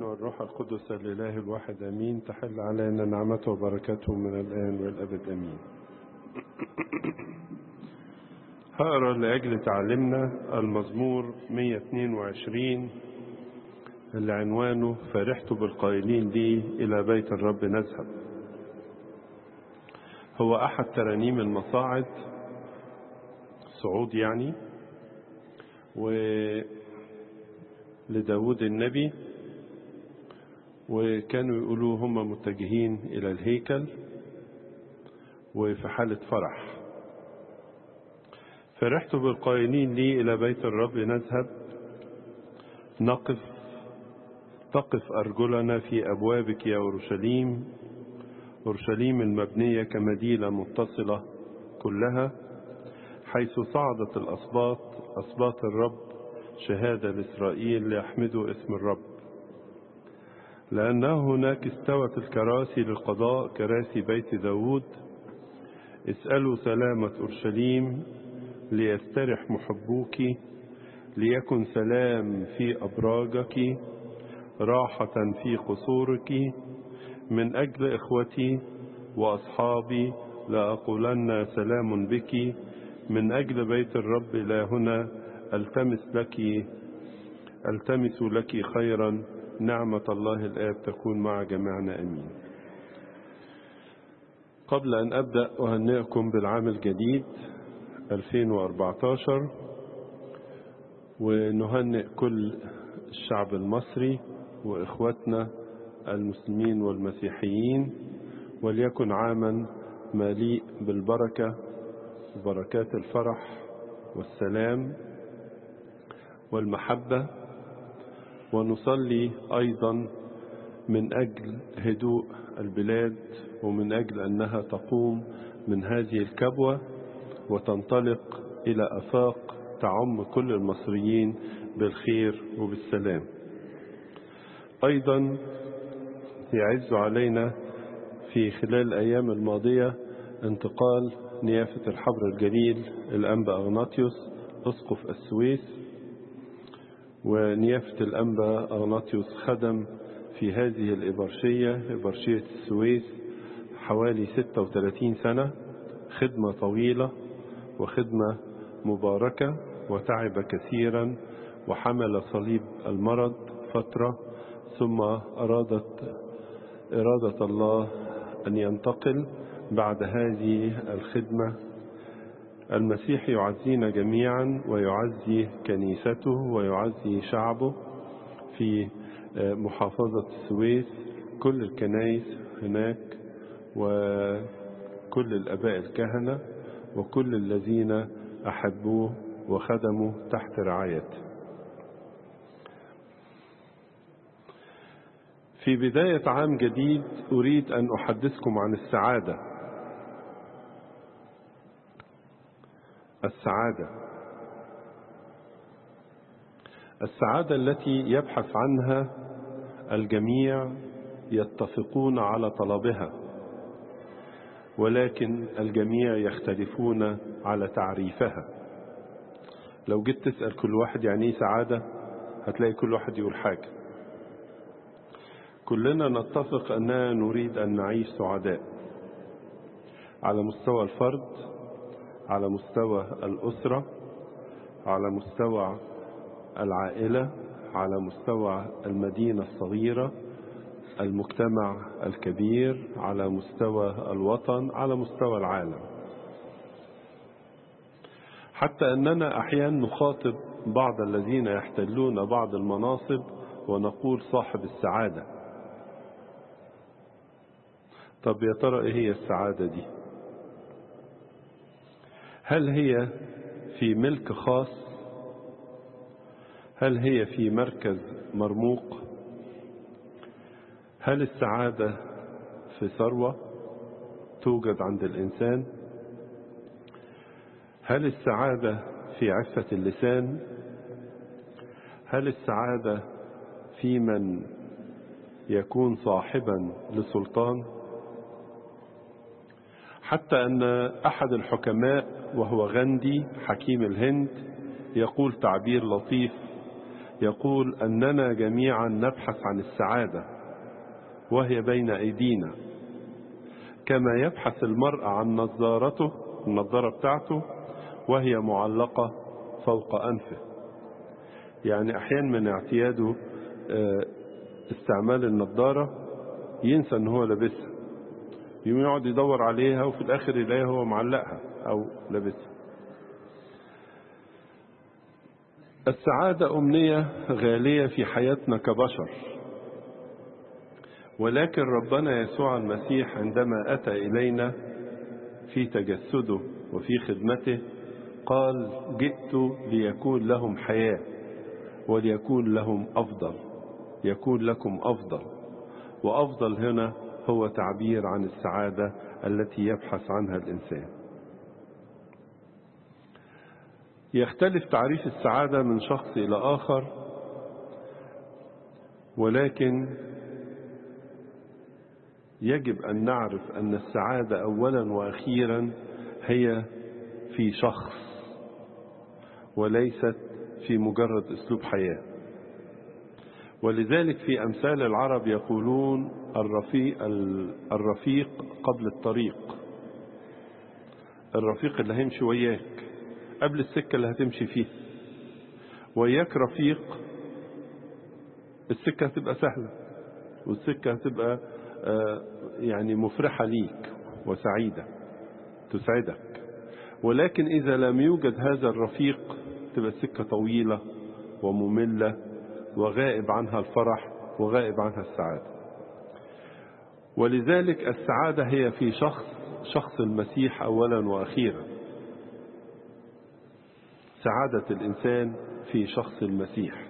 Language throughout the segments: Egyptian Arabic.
والروح القدس الإله الواحد أمين تحل علينا نعمته وبركاته من الآن والأبد أمين هقرا لأجل تعلمنا المزمور 122 اللي عنوانه فرحت بالقائلين لي إلى بيت الرب نذهب هو أحد ترانيم المصاعد صعود يعني و لداود النبي وكانوا يقولوا هم متجهين إلى الهيكل وفي حالة فرح فرحت بالقائلين لي إلى بيت الرب نذهب نقف تقف أرجلنا في أبوابك يا أورشليم أورشليم المبنية كمدينة متصلة كلها حيث صعدت الأسباط أسباط الرب شهادة لإسرائيل ليحمدوا اسم الرب لأنه هناك استوت الكراسي للقضاء كراسي بيت داود اسألوا سلامة أورشليم ليسترح محبوك ليكن سلام في أبراجك راحة في قصورك من أجل إخوتي وأصحابي لأقولن سلام بك من أجل بيت الرب إلهنا التمس لك التمس لك خيرا نعمة الله الآب تكون مع جميعنا أمين قبل أن أبدأ أهنئكم بالعام الجديد 2014 ونهنئ كل الشعب المصري وإخوتنا المسلمين والمسيحيين وليكن عاما مليء بالبركة وبركات الفرح والسلام والمحبة ونصلي أيضا من أجل هدوء البلاد ومن أجل أنها تقوم من هذه الكبوة وتنطلق إلى أفاق تعم كل المصريين بالخير وبالسلام أيضا يعز علينا في خلال الأيام الماضية انتقال نيافة الحبر الجليل الأنبا أغناطيوس أسقف السويس ونيافة الأنبا أغناطيوس خدم في هذه الإبرشية إبرشية السويس حوالي 36 سنة خدمة طويلة وخدمة مباركة وتعب كثيرا وحمل صليب المرض فترة ثم أرادت إرادة الله أن ينتقل بعد هذه الخدمة المسيح يعزينا جميعا ويعزي كنيسته ويعزي شعبه في محافظة السويس كل الكنائس هناك وكل الأباء الكهنة وكل الذين أحبوه وخدموا تحت رعايته في بداية عام جديد أريد أن أحدثكم عن السعادة السعادة السعادة التي يبحث عنها الجميع يتفقون على طلبها ولكن الجميع يختلفون على تعريفها لو جيت تسأل كل واحد يعني ايه سعادة هتلاقي كل واحد يقول حاجة كلنا نتفق أننا نريد أن نعيش سعداء على مستوى الفرد على مستوى الأسرة على مستوى العائلة على مستوى المدينة الصغيرة المجتمع الكبير على مستوى الوطن على مستوى العالم حتى أننا أحيانا نخاطب بعض الذين يحتلون بعض المناصب ونقول صاحب السعادة طب يا ترى ايه هي السعادة دي هل هي في ملك خاص هل هي في مركز مرموق هل السعادة في ثروة توجد عند الإنسان هل السعادة في عفة اللسان هل السعادة في من يكون صاحبا لسلطان حتى أن أحد الحكماء وهو غاندي حكيم الهند يقول تعبير لطيف يقول أننا جميعا نبحث عن السعادة وهي بين أيدينا كما يبحث المرء عن نظارته النظارة بتاعته وهي معلقة فوق أنفه يعني أحيانا من اعتياده استعمال النظارة ينسى ان هو لابسها يوم يقعد يدور عليها وفي الاخر يلاقيها هو معلقها او لابسها السعادة أمنية غالية في حياتنا كبشر ولكن ربنا يسوع المسيح عندما أتى إلينا في تجسده وفي خدمته قال جئت ليكون لهم حياة وليكون لهم أفضل يكون لكم أفضل وأفضل هنا هو تعبير عن السعادة التي يبحث عنها الإنسان يختلف تعريف السعادة من شخص إلى آخر ولكن يجب أن نعرف أن السعادة أولا وأخيرا هي في شخص وليست في مجرد أسلوب حياة ولذلك في أمثال العرب يقولون الرفيق, الرفيق قبل الطريق الرفيق اللي هيمشي وياك قبل السكة اللي هتمشي فيه وياك رفيق السكة هتبقى سهلة والسكة هتبقى يعني مفرحة ليك وسعيدة تسعدك ولكن إذا لم يوجد هذا الرفيق تبقى السكة طويلة ومملة وغائب عنها الفرح وغائب عنها السعادة ولذلك السعادة هي في شخص شخص المسيح أولا وأخيرا سعادة الإنسان في شخص المسيح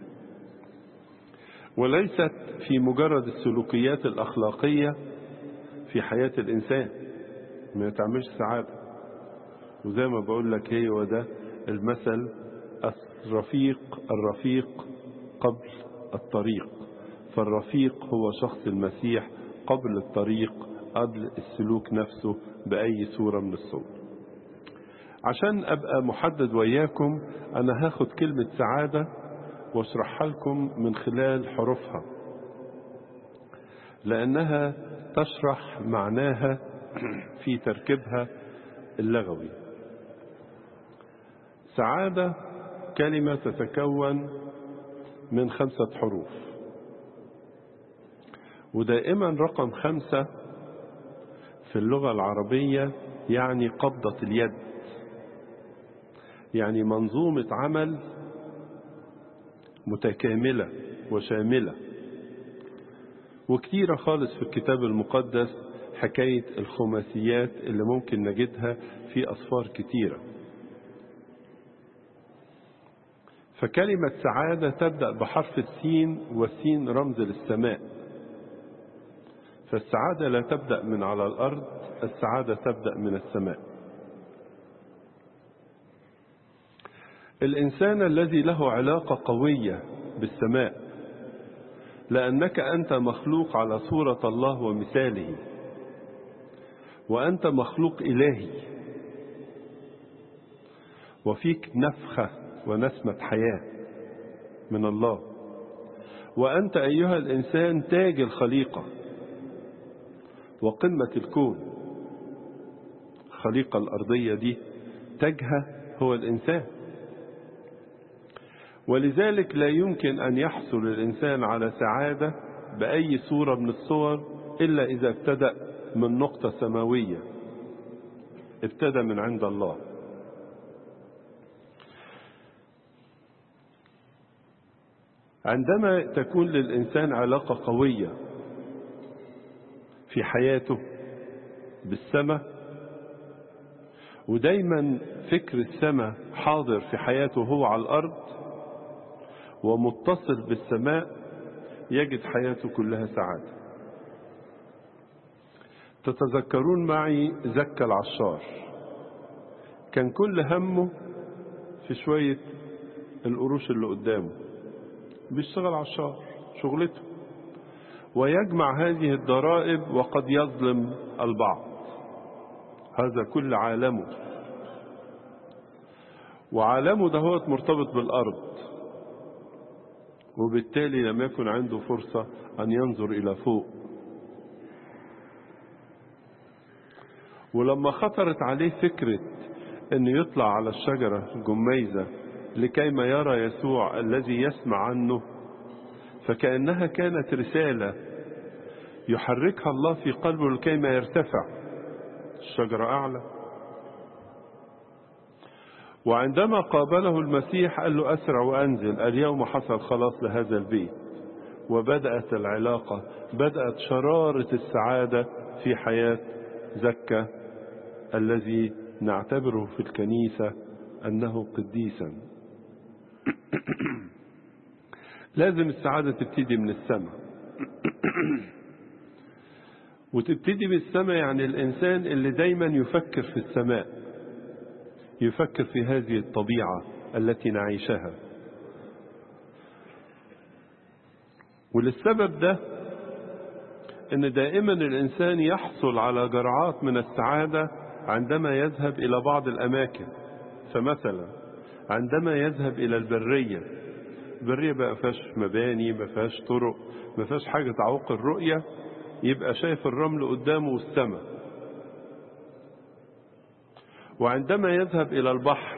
وليست في مجرد السلوكيات الأخلاقية في حياة الإنسان ما تعملش سعادة وزي ما بقول لك هي وده المثل الرفيق الرفيق قبل الطريق فالرفيق هو شخص المسيح قبل الطريق قبل السلوك نفسه بأي صورة من الصور عشان أبقى محدد وياكم أنا هاخد كلمة سعادة واشرحها لكم من خلال حروفها لأنها تشرح معناها في تركيبها اللغوي سعادة كلمة تتكون من خمسة حروف ودائما رقم خمسة في اللغة العربية يعني قبضة اليد يعني منظومة عمل متكاملة وشاملة وكتيرة خالص في الكتاب المقدس حكاية الخماسيات اللي ممكن نجدها في أصفار كتيرة فكلمة سعادة تبدأ بحرف السين والسين رمز للسماء فالسعادة لا تبدأ من على الأرض السعادة تبدأ من السماء الإنسان الذي له علاقة قوية بالسماء لأنك أنت مخلوق على صورة الله ومثاله وأنت مخلوق إلهي وفيك نفخة ونسمة حياة من الله وأنت أيها الإنسان تاج الخليقة وقمة الكون الخليقة الأرضية دي تاجها هو الإنسان ولذلك لا يمكن أن يحصل الإنسان على سعادة بأي صورة من الصور إلا إذا ابتدأ من نقطة سماوية ابتدى من عند الله عندما تكون للإنسان علاقة قوية في حياته بالسماء ودايما فكر السماء حاضر في حياته هو على الأرض ومتصل بالسماء يجد حياته كلها سعادة تتذكرون معي زكى العشار كان كل همه في شوية القروش اللي قدامه بيشتغل عشار شغلته ويجمع هذه الضرائب وقد يظلم البعض هذا كل عالمه وعالمه ده هو مرتبط بالأرض وبالتالي لم يكن عنده فرصة أن ينظر إلى فوق ولما خطرت عليه فكرة أنه يطلع على الشجرة الجميزة لكيما يرى يسوع الذي يسمع عنه فكأنها كانت رسالة يحركها الله في قلبه لكيما يرتفع الشجرة أعلى وعندما قابله المسيح قال له أسرع وأنزل اليوم حصل خلاص لهذا البيت وبدأت العلاقة بدأت شرارة السعادة في حياة زكا الذي نعتبره في الكنيسة أنه قديسا لازم السعادة تبتدي من السماء وتبتدي من السماء يعني الإنسان اللي دايما يفكر في السماء يفكر في هذه الطبيعة التي نعيشها وللسبب ده ان دائما الانسان يحصل على جرعات من السعادة عندما يذهب الى بعض الاماكن فمثلا عندما يذهب الى البرية البرية بقى فيهاش مباني ما فيهاش طرق ما فيهاش حاجة تعوق الرؤية يبقى شايف الرمل قدامه والسماء وعندما يذهب إلى البحر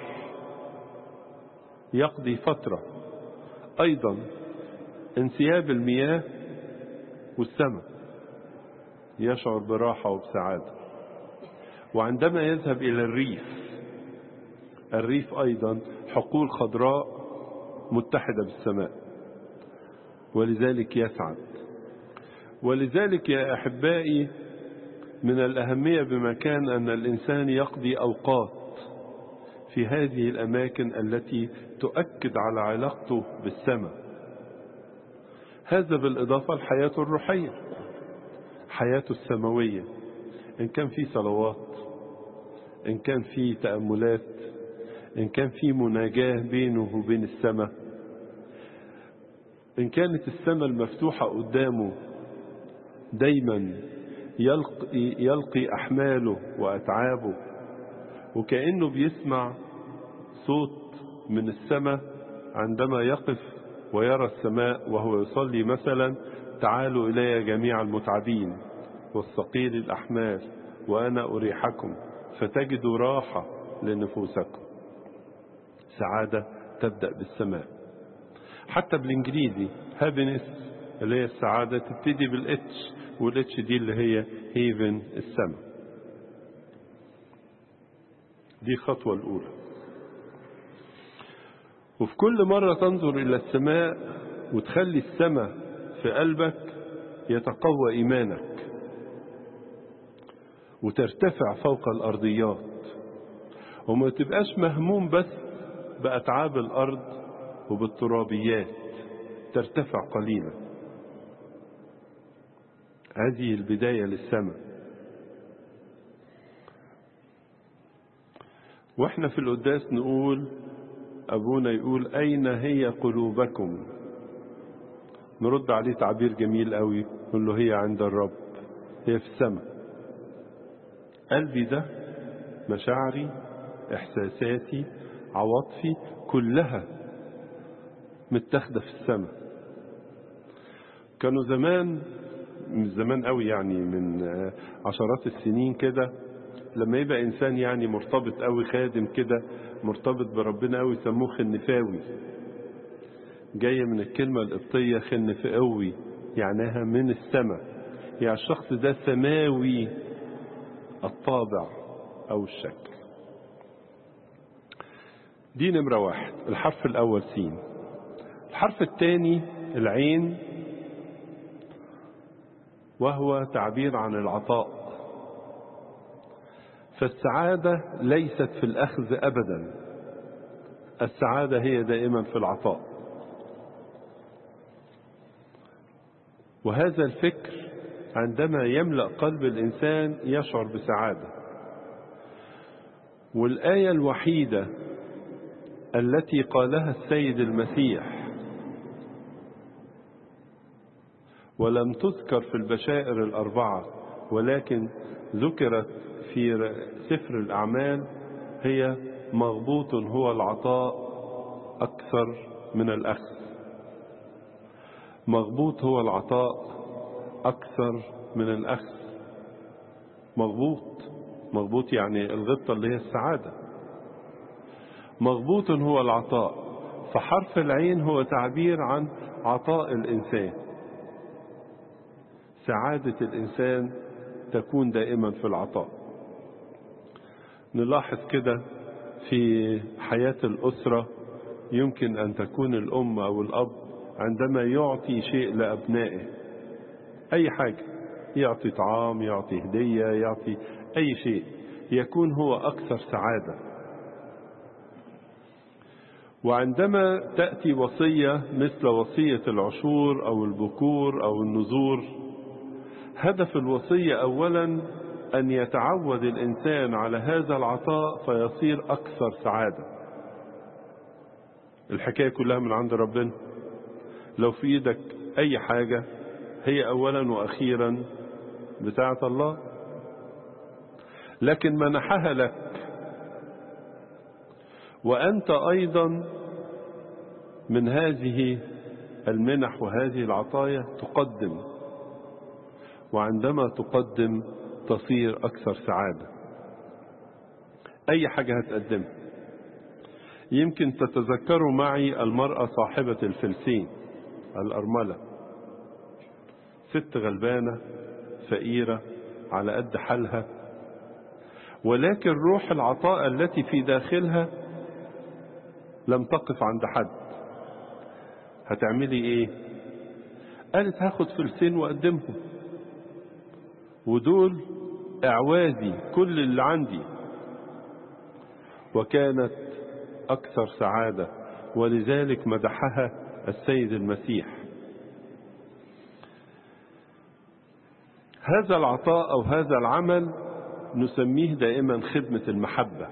يقضي فترة أيضا انسياب المياه والسماء يشعر براحة وبسعادة وعندما يذهب إلى الريف الريف أيضا حقول خضراء متحدة بالسماء ولذلك يسعد ولذلك يا أحبائي من الأهمية بمكان أن الإنسان يقضي أوقات في هذه الأماكن التي تؤكد على علاقته بالسماء هذا بالإضافة لحياته الروحية حياته السماوية إن كان في صلوات إن كان في تأملات إن كان في مناجاة بينه وبين السماء إن كانت السماء المفتوحة قدامه دايما يلقي, يلقي أحماله وأتعابه وكأنه بيسمع صوت من السماء عندما يقف ويرى السماء وهو يصلي مثلا تعالوا إلي جميع المتعبين والثقيل الأحمال وأنا أريحكم فتجدوا راحة لنفوسكم سعادة تبدأ بالسماء حتى بالإنجليزي هابينس اللي هي السعادة تبتدي بالإتش والإتش دي اللي هي هيفن السماء دي الخطوة الأولى وفي كل مرة تنظر إلى السماء وتخلي السماء في قلبك يتقوى إيمانك وترتفع فوق الأرضيات وما تبقاش مهموم بس بأتعاب الأرض وبالترابيات ترتفع قليلا هذه البداية للسماء واحنا في القداس نقول أبونا يقول أين هي قلوبكم نرد عليه تعبير جميل قوي نقول له هي عند الرب هي في السماء قلبي ده مشاعري إحساساتي عواطفي كلها متاخدة في السماء كانوا زمان من زمان قوي يعني من عشرات السنين كده لما يبقى انسان يعني مرتبط قوي خادم كده مرتبط بربنا قوي يسموه خنفاوي جاية من الكلمة القبطية خنفاوي يعناها من السماء يعني الشخص ده سماوي الطابع او الشكل دي نمرة واحد الحرف الاول سين الحرف الثاني العين وهو تعبير عن العطاء فالسعادة ليست في الأخذ أبدا السعادة هي دائما في العطاء وهذا الفكر عندما يملأ قلب الإنسان يشعر بسعادة والآية الوحيدة التي قالها السيد المسيح ولم تذكر في البشائر الأربعة ولكن ذكرت في سفر الأعمال هي مغبوط هو العطاء أكثر من الأخذ مغبوط هو العطاء أكثر من الأخذ مغبوط مغبوط يعني الغبطة اللي هي السعادة مغبوط هو العطاء فحرف العين هو تعبير عن عطاء الإنسان سعادة الإنسان تكون دائما في العطاء نلاحظ كده في حياة الأسرة يمكن أن تكون الأم أو الأب عندما يعطي شيء لأبنائه أي حاجة يعطي طعام يعطي هدية يعطي أي شيء يكون هو أكثر سعادة وعندما تأتي وصية مثل وصية العشور أو البكور أو النذور هدف الوصية أولا أن يتعود الإنسان على هذا العطاء فيصير أكثر سعادة الحكاية كلها من عند ربنا لو في إيدك أي حاجة هي أولا وأخيرا بتاعة الله لكن منحها لك وأنت أيضا من هذه المنح وهذه العطايا تقدم وعندما تقدم تصير أكثر سعادة أي حاجة هتقدمها يمكن تتذكروا معي المرأة صاحبة الفلسين الأرملة ست غلبانة فقيرة على قد حالها ولكن روح العطاء التي في داخلها لم تقف عند حد هتعملي ايه قالت هاخد فلسين واقدمهم ودول اعوازي كل اللي عندي وكانت اكثر سعاده ولذلك مدحها السيد المسيح هذا العطاء او هذا العمل نسميه دائما خدمه المحبه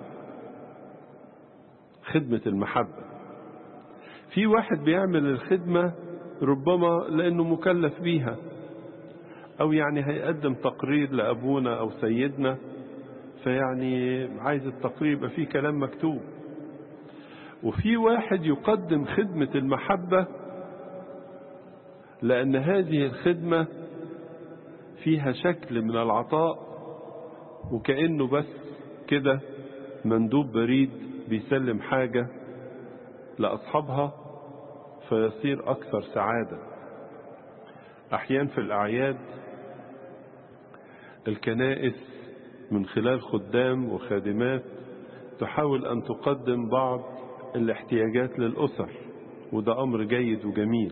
خدمه المحبه في واحد بيعمل الخدمه ربما لانه مكلف بيها او يعني هيقدم تقرير لابونا او سيدنا فيعني عايز التقرير يبقى فيه كلام مكتوب وفي واحد يقدم خدمة المحبة لأن هذه الخدمة فيها شكل من العطاء وكأنه بس كده مندوب بريد بيسلم حاجة لأصحابها فيصير أكثر سعادة أحيان في الأعياد الكنائس من خلال خدام وخادمات تحاول أن تقدم بعض الاحتياجات للأسر وده أمر جيد وجميل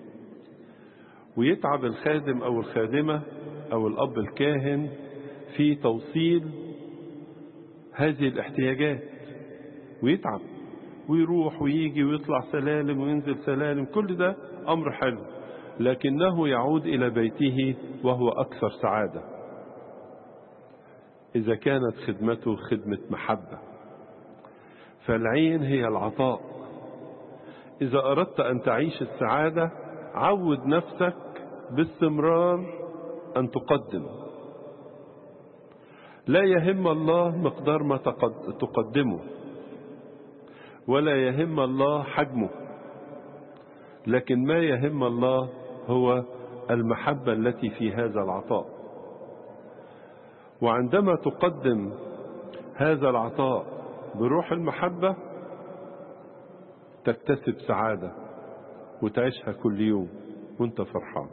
ويتعب الخادم أو الخادمة أو الأب الكاهن في توصيل هذه الاحتياجات ويتعب ويروح ويجي ويطلع سلالم وينزل سلالم كل ده أمر حلو لكنه يعود إلى بيته وهو أكثر سعادة إذا كانت خدمته خدمة محبة فالعين هي العطاء إذا أردت أن تعيش السعادة عود نفسك باستمرار أن تقدم لا يهم الله مقدار ما تقدمه ولا يهم الله حجمه لكن ما يهم الله هو المحبة التي في هذا العطاء وعندما تقدم هذا العطاء بروح المحبة تكتسب سعادة وتعيشها كل يوم وانت فرحان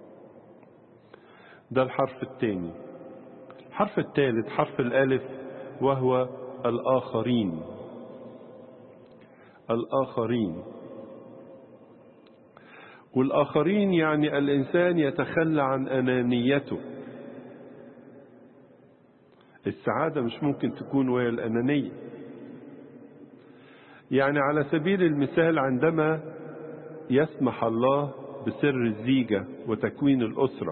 ده الحرف الثاني الحرف الثالث حرف الألف وهو الآخرين الآخرين والآخرين يعني الإنسان يتخلى عن أنانيته السعادة مش ممكن تكون وهي الأنانية يعني على سبيل المثال عندما يسمح الله بسر الزيجة وتكوين الأسرة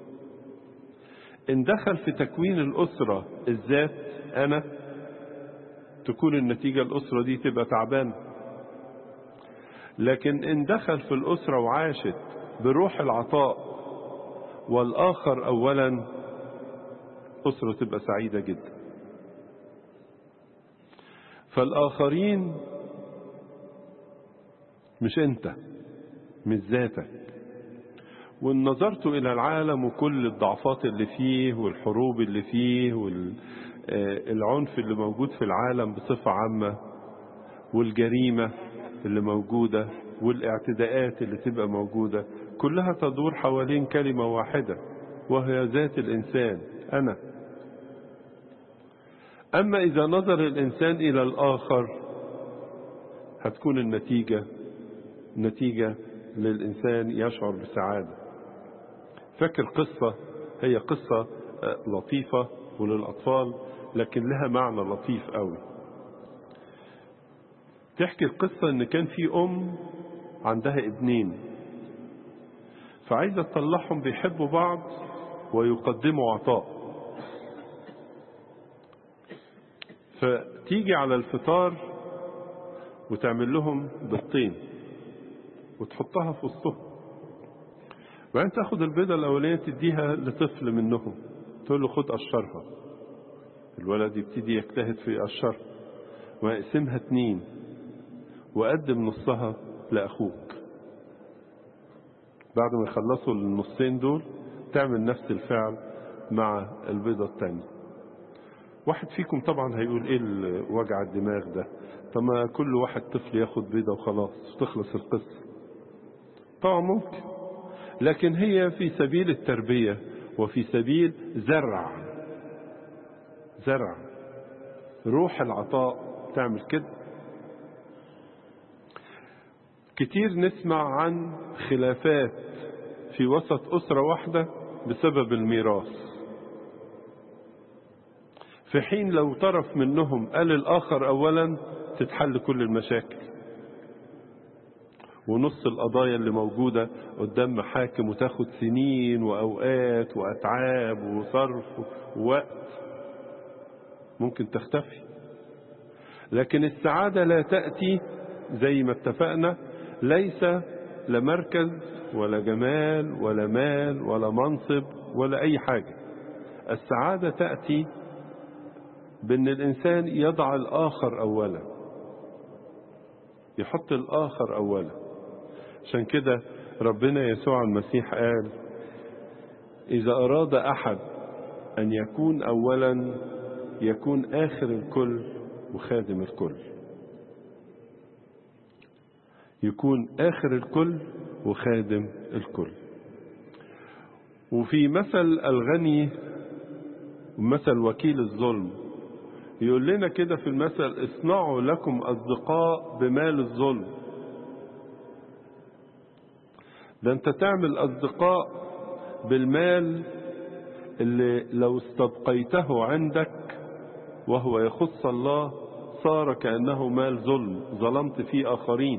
إن دخل في تكوين الأسرة الذات أنا تكون النتيجة الأسرة دي تبقى تعبانة لكن إن دخل في الأسرة وعاشت بروح العطاء والآخر أولا أسرة تبقى سعيدة جدا فالآخرين مش أنت مش ذاتك وإن نظرت إلى العالم وكل الضعفات اللي فيه والحروب اللي فيه والعنف اللي موجود في العالم بصفة عامة والجريمة اللي موجودة والاعتداءات اللي تبقى موجودة كلها تدور حوالين كلمة واحدة وهي ذات الإنسان أنا أما إذا نظر الإنسان إلى الآخر هتكون النتيجة نتيجة للإنسان يشعر بسعادة فاكر قصة هي قصة لطيفة وللأطفال لكن لها معنى لطيف قوي تحكي القصة ان كان في ام عندها ابنين فعايزة تطلعهم بيحبوا بعض ويقدموا عطاء فتيجي على الفطار وتعمل لهم بيضتين وتحطها في وسطهم وبعدين تاخد البيضة الأولانية تديها لطفل منهم تقول له خد قشرها الولد يبتدي يجتهد في قشرها ويقسمها اتنين وقدم نصها لأخوك بعد ما يخلصوا النصين دول تعمل نفس الفعل مع البيضة التانية واحد فيكم طبعا هيقول ايه وجع الدماغ ده طب ما كل واحد طفل ياخد بيضة وخلاص وتخلص القصة طبعا ممكن لكن هي في سبيل التربية وفي سبيل زرع زرع روح العطاء تعمل كده كتير نسمع عن خلافات في وسط أسرة واحدة بسبب الميراث في حين لو طرف منهم قال الآخر أولا تتحل كل المشاكل ونص القضايا اللي موجودة قدام محاكم وتاخد سنين وأوقات وأتعاب وصرف ووقت ممكن تختفي لكن السعادة لا تأتي زي ما اتفقنا ليس لا مركز ولا جمال ولا مال ولا منصب ولا أي حاجة السعادة تأتي بأن الإنسان يضع الآخر أولا يحط الآخر أولا عشان كده ربنا يسوع المسيح قال إذا أراد أحد أن يكون أولا يكون آخر الكل وخادم الكل يكون آخر الكل وخادم الكل وفي مثل الغني مثل وكيل الظلم يقول لنا كده في المثل اصنعوا لكم أصدقاء بمال الظلم ده انت تعمل أصدقاء بالمال اللي لو استبقيته عندك وهو يخص الله صار كأنه مال ظلم ظلمت فيه آخرين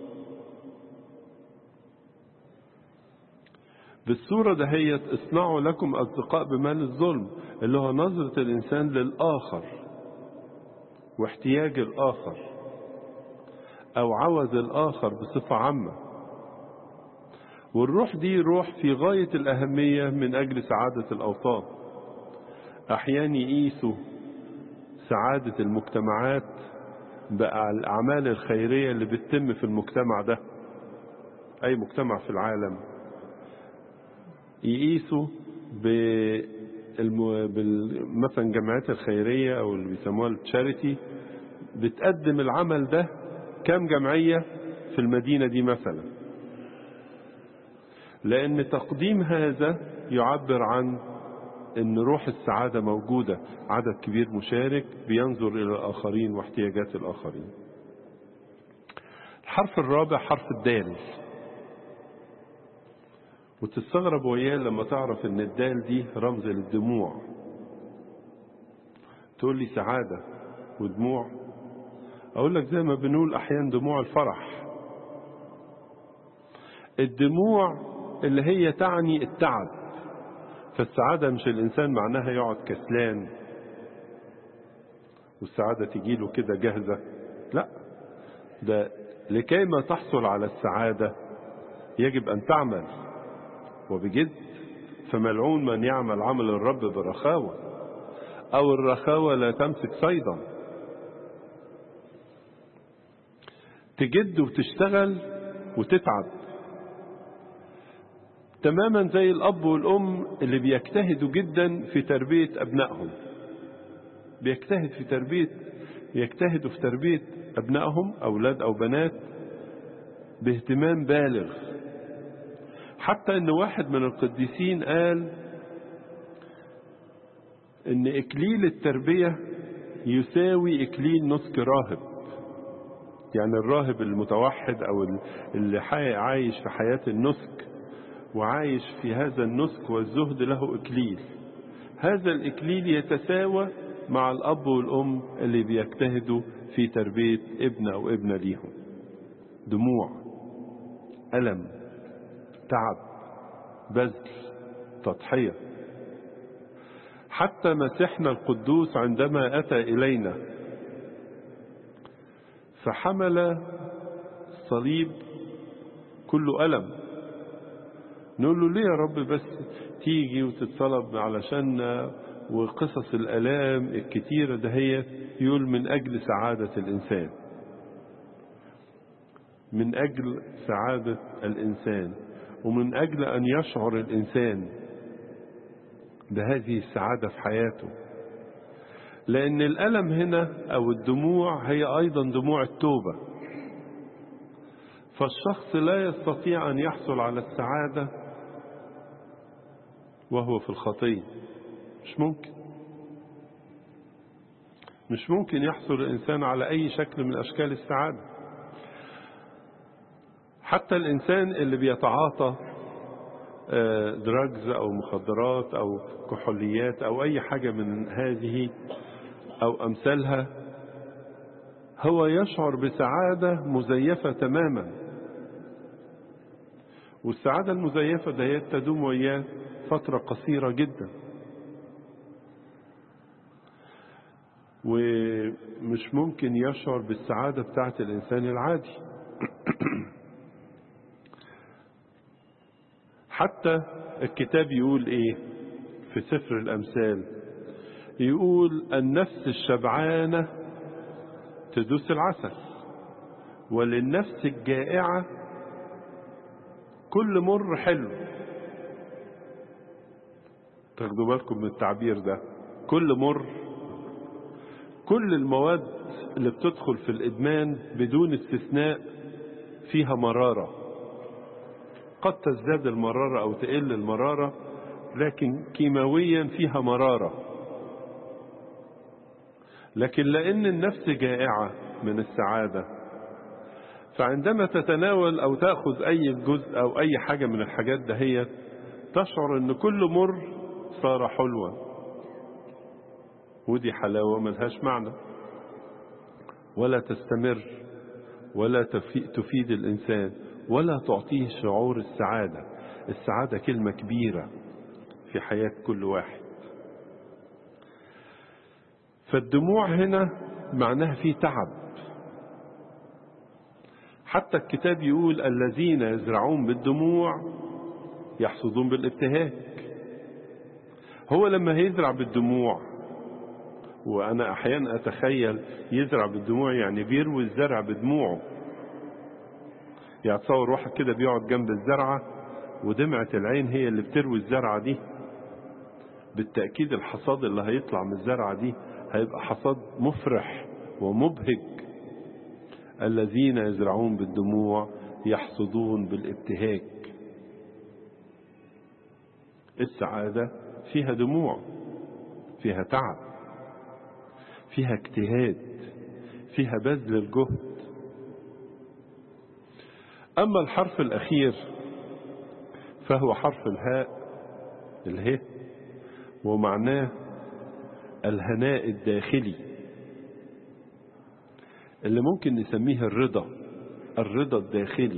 بالصورة دهيت اصنعوا لكم أصدقاء بمال الظلم اللي هو نظرة الإنسان للآخر واحتياج الآخر أو عوز الآخر بصفة عامة والروح دي روح في غاية الأهمية من أجل سعادة الأوطان أحيانا يقيسوا سعادة المجتمعات بالأعمال الخيرية اللي بتتم في المجتمع ده أي مجتمع في العالم يقيسوا بالم... بال... مثلا الجمعيات الخيرية أو اللي بيسموها التشاريتي بتقدم العمل ده كم جمعية في المدينة دي مثلا لأن تقديم هذا يعبر عن أن روح السعادة موجودة عدد كبير مشارك بينظر إلى الآخرين واحتياجات الآخرين الحرف الرابع حرف الدال وتستغرب وياه لما تعرف ان الدال دي رمز للدموع تقول لي سعادة ودموع اقول لك زي ما بنقول احيانا دموع الفرح الدموع اللي هي تعني التعب فالسعادة مش الانسان معناها يقعد كسلان والسعادة تجيله كده جاهزة لا ده لكي ما تحصل على السعادة يجب ان تعمل وبجد فملعون من يعمل عمل الرب برخاوة أو الرخاوة لا تمسك صيدا تجد وتشتغل وتتعب تماما زي الأب والأم اللي بيجتهدوا جدا في تربية أبنائهم بيجتهد في تربية يجتهدوا في تربية أبنائهم أولاد أو بنات باهتمام بالغ حتى أن واحد من القديسين قال أن إكليل التربية يساوي إكليل نسك راهب يعني الراهب المتوحد أو اللي عايش في حياة النسك وعايش في هذا النسك والزهد له إكليل هذا الإكليل يتساوى مع الأب والأم اللي بيجتهدوا في تربية ابن أو ابنة ليهم دموع ألم تعب بذل تضحية حتى مسيحنا القدوس عندما أتى إلينا فحمل الصليب كله ألم نقول له ليه يا رب بس تيجي وتتصلب علشاننا وقصص الألام الكتيرة دهيت يقول من أجل سعادة الإنسان من أجل سعادة الإنسان ومن أجل أن يشعر الإنسان بهذه السعادة في حياته لأن الألم هنا أو الدموع هي أيضا دموع التوبة فالشخص لا يستطيع أن يحصل على السعادة وهو في الخطية مش ممكن مش ممكن يحصل الإنسان على أي شكل من أشكال السعادة حتى الإنسان اللي بيتعاطى دراجز أو مخدرات أو كحوليات أو أي حاجة من هذه أو أمثالها هو يشعر بسعادة مزيفة تماما والسعادة المزيفة دهيت تدوم وياه فترة قصيرة جدا ومش ممكن يشعر بالسعادة بتاعت الإنسان العادي حتى الكتاب يقول إيه في سفر الأمثال يقول النفس الشبعانة تدوس العسل وللنفس الجائعة كل مر حلو تاخدوا بالكم من التعبير ده كل مر كل المواد اللي بتدخل في الإدمان بدون استثناء فيها مرارة قد تزداد المرارة أو تقل المرارة لكن كيماويا فيها مرارة لكن لأن النفس جائعة من السعادة فعندما تتناول أو تأخذ أي جزء أو أي حاجة من الحاجات دهيت تشعر أن كل مر صار حلوا ودي حلاوة ملهاش معنى ولا تستمر ولا تفيد الإنسان ولا تعطيه شعور السعادة السعادة كلمة كبيرة في حياة كل واحد فالدموع هنا معناها في تعب حتى الكتاب يقول الذين يزرعون بالدموع يحصدون بالابتهاج هو لما هيزرع بالدموع وأنا أحيانا أتخيل يزرع بالدموع يعني بيروي الزرع بدموعه يعني تصور واحد كده بيقعد جنب الزرعة ودمعة العين هي اللي بتروي الزرعة دي بالتأكيد الحصاد اللي هيطلع من الزرعة دي هيبقى حصاد مفرح ومبهج الذين يزرعون بالدموع يحصدون بالابتهاج السعادة فيها دموع فيها تعب فيها اجتهاد فيها بذل الجهد أما الحرف الأخير فهو حرف الهاء اله ومعناه الهناء الداخلي اللي ممكن نسميه الرضا الرضا الداخلي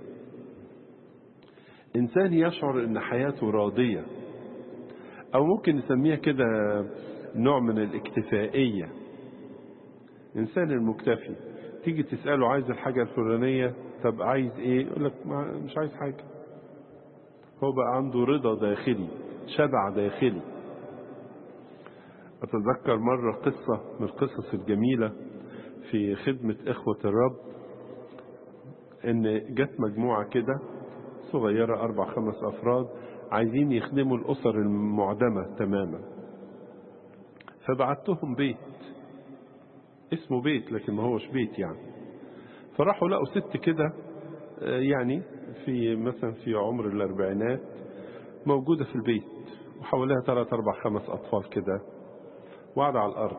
إنسان يشعر إن حياته راضية أو ممكن نسميها كده نوع من الاكتفائية إنسان المكتفي تيجي تسأله عايز الحاجة الفلانية طب عايز إيه يقول لك مش عايز حاجة هو بقى عنده رضا داخلي شبع داخلي أتذكر مرة قصة من القصص الجميلة في خدمة إخوة الرب إن جت مجموعة كده صغيرة أربع خمس أفراد عايزين يخدموا الأسر المعدمة تماما فبعتهم بيت اسمه بيت لكن ما هوش بيت يعني فراحوا لقوا ست كده يعني في مثلا في عمر الأربعينات موجودة في البيت وحواليها ثلاث أربع خمس أطفال كده وقعد على الأرض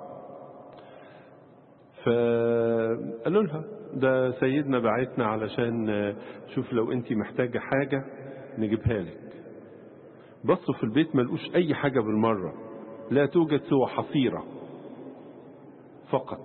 فقالوا لها ده سيدنا بعتنا علشان شوف لو انت محتاجة حاجة نجيبها لك بصوا في البيت ملقوش أي حاجة بالمرة لا توجد سوى حصيرة فقط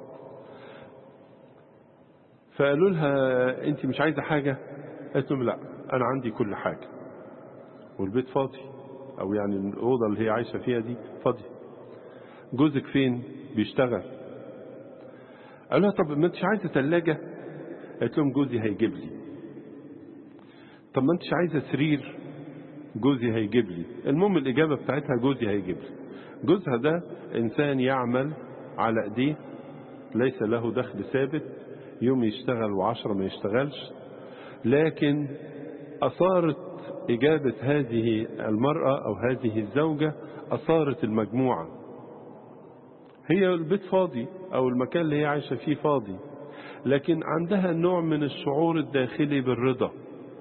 فقالوا لها انت مش عايزة حاجة قالت لهم لا انا عندي كل حاجة والبيت فاضي او يعني الأوضة اللي هي عايشة فيها دي فاضية جوزك فين بيشتغل قالوا لها طب ما انتش عايزة ثلاجة قالت لهم جوزي هيجيب لي طب ما انتش عايزة سرير جوزي هيجيب لي المهم الإجابة بتاعتها جوزي هيجيب لي جوزها ده إنسان يعمل على ايديه ليس له دخل ثابت يوم يشتغل وعشرة ما يشتغلش لكن أثارت إجابة هذه المرأة أو هذه الزوجة أثارت المجموعة هي البيت فاضي أو المكان اللي هي عايشة فيه فاضي لكن عندها نوع من الشعور الداخلي بالرضا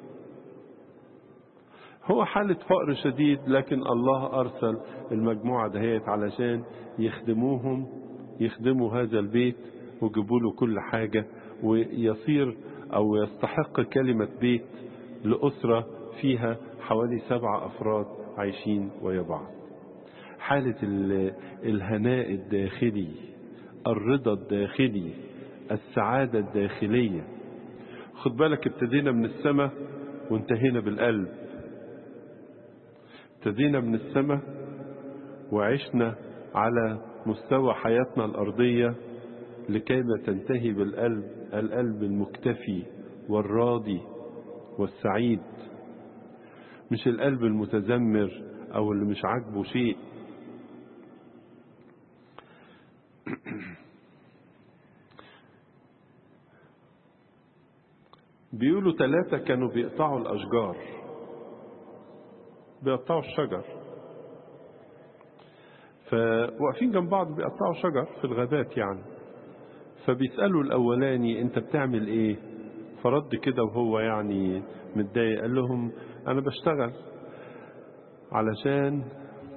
هو حالة فقر شديد لكن الله أرسل المجموعة دهيت علشان يخدموهم يخدموا هذا البيت ويجيبوا له كل حاجة ويصير أو يستحق كلمة بيت لأسرة فيها حوالي سبع أفراد عايشين ويا بعض حالة الهناء الداخلي الرضا الداخلي السعادة الداخلية خد بالك ابتدينا من السماء وانتهينا بالقلب ابتدينا من السماء وعشنا على مستوى حياتنا الأرضية لكيما تنتهي بالقلب القلب المكتفي والراضي والسعيد مش القلب المتذمر أو اللي مش عاجبه شيء بيقولوا ثلاثة كانوا بيقطعوا الأشجار بيقطعوا الشجر فواقفين جنب بعض بيقطعوا شجر في الغابات يعني فبيسألوا الأولاني أنت بتعمل إيه فرد كده وهو يعني متضايق قال لهم أنا بشتغل علشان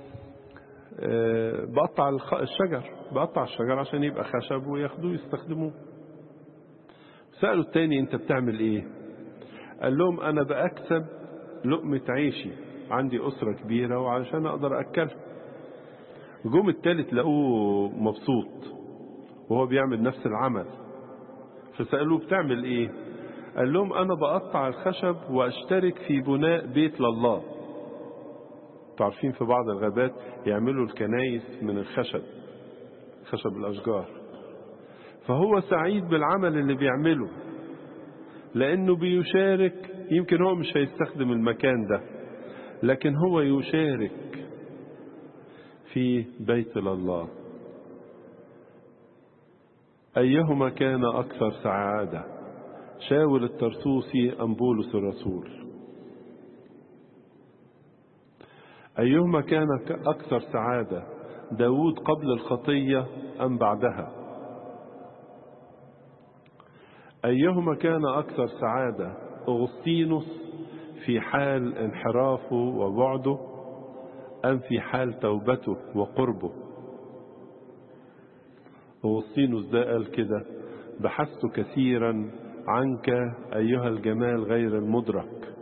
بقطع الشجر بقطع الشجر عشان يبقى خشب وياخدوه يستخدموه سألوا التاني أنت بتعمل إيه قال لهم أنا بأكسب لقمة عيشي عندي أسرة كبيرة وعلشان أقدر أكلها جم التالت لقوه مبسوط وهو بيعمل نفس العمل فسألوه بتعمل ايه قال لهم انا بقطع الخشب واشترك في بناء بيت لله تعرفين في بعض الغابات يعملوا الكنايس من الخشب خشب الاشجار فهو سعيد بالعمل اللي بيعمله لانه بيشارك يمكن هو مش هيستخدم المكان ده لكن هو يشارك في بيت الله أيهما كان أكثر سعادة شاول الترسوسي أم بولس الرسول أيهما كان أكثر سعادة داود قبل الخطية أم بعدها أيهما كان أكثر سعادة أغسطينوس في حال انحرافه وبعده أم في حال توبته وقربه أغسطينوس ده قال كده بحثت كثيرا عنك أيها الجمال غير المدرك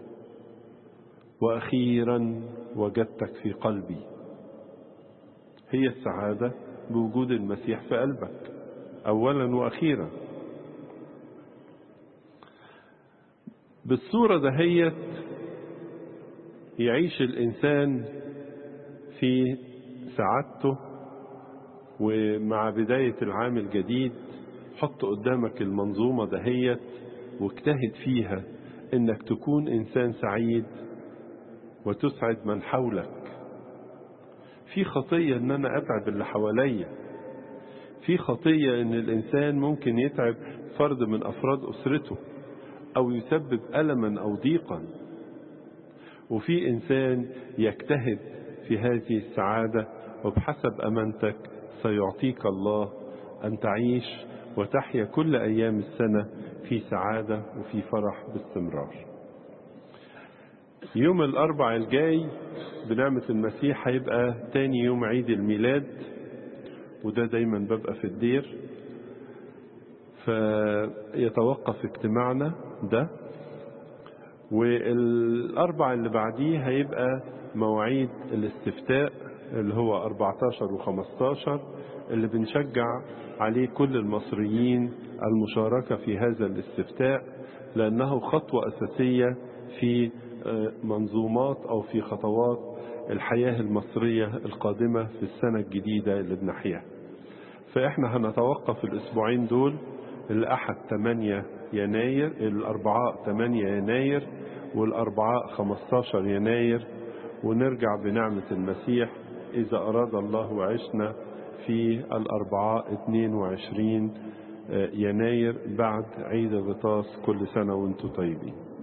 وأخيرا وجدتك في قلبي هي السعادة بوجود المسيح في قلبك أولا وأخيرا بالصورة دهيت يعيش الإنسان في سعادته ومع بداية العام الجديد حط قدامك المنظومة دهيت واجتهد فيها انك تكون انسان سعيد وتسعد من حولك في خطية ان انا اتعب اللي حواليا في خطية ان الانسان ممكن يتعب فرد من افراد اسرته او يسبب الما او ضيقا وفي إنسان يجتهد في هذه السعادة وبحسب أمانتك سيعطيك الله أن تعيش وتحيا كل أيام السنة في سعادة وفي فرح باستمرار يوم الأربع الجاي بنعمة المسيح هيبقى تاني يوم عيد الميلاد وده دايما ببقى في الدير فيتوقف اجتماعنا ده والأربع اللي بعديه هيبقى مواعيد الاستفتاء اللي هو 14 و15 اللي بنشجع عليه كل المصريين المشاركة في هذا الاستفتاء لأنه خطوة أساسية في منظومات أو في خطوات الحياة المصرية القادمة في السنة الجديدة اللي بنحياها فإحنا هنتوقف الأسبوعين دول الأحد 8 يناير الأربعاء 8 يناير والأربعاء 15 يناير ونرجع بنعمة المسيح إذا أراد الله وعشنا في الأربعاء 22 يناير بعد عيد الغطاس كل سنة وانتم طيبين